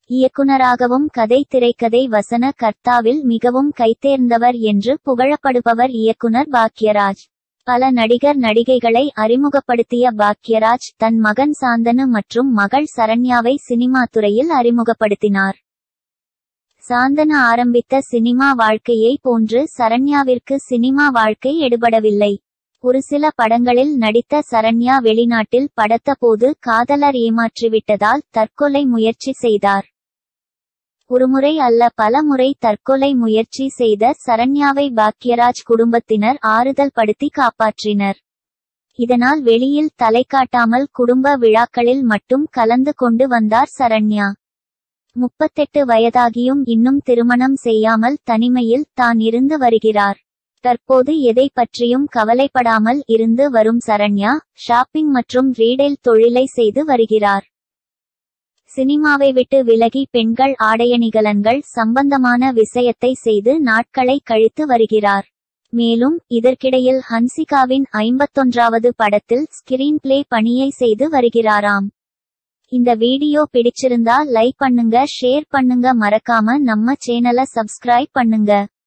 இயக்குனராகவும் கதை திரைக்கதை வசன கர்த்தாவில் மிகவும் கைத்தேர்ந்தவர் என்று புகழப்படுபவர் இயக்குனர் பாக்யராஜ் பல நடிகர் நடிகைகளை அறிமுகப்படுத்திய பாக்யராஜ் தன் மகன் சாந்தனு மற்றும் மகள் சரண்யாவை சினிமா துறையில் அறிமுகப்படுத்தினார் சாந்தனு ஆரம்பித்த சினிமா வாழ்க்கையை போன்று சரண்யாவிற்கு சினிமா வாழ்க்கை எடுபடவில்லை ஒரு சில படங்களில் நடித்த சரண்யா வெளிநாட்டில் படத்தபோது காதலர் ஏமாற்றிவிட்டதால் தற்கொலை முயற்சி செய்தார் ஒருமுறை அல்ல பல முறை தற்கொலை முயற்சி செய்த சரண்யாவை பாக்யராஜ் குடும்பத்தினர் ஆறுதல் படுத்தி காப்பாற்றினர் இதனால் வெளியில் தலை காட்டாமல் குடும்ப விழாக்களில் மட்டும் கலந்து கொண்டு வந்தார் சரண்யா முப்பத்தெட்டு வயதாகியும் இன்னும் திருமணம் செய்யாமல் தனிமையில் தான் இருந்து வருகிறார் தற்போது எதை பற்றியும் கவலைப்படாமல் இருந்து வரும் சரண்யா ஷாப்பிங் மற்றும் ரீடெயில் தொழிலை செய்து வருகிறார் சினிமாவை விட்டு விலகி பெண்கள் ஆடையணிகலன்கள் சம்பந்தமான விஷயத்தை செய்து நாட்களை கழித்து வருகிறார் மேலும் இதற்கிடையில் ஹன்சிகாவின் ஐம்பத்தொன்றாவது படத்தில் ஸ்கிரீன் பிளே பணியை செய்து வருகிறாராம் இந்த வீடியோ பிடிச்சிருந்தா லைக் பண்ணுங்க ஷேர் பண்ணுங்க மறக்காம நம்ம சேனலை சப்ஸ்கிரைப் பண்ணுங்க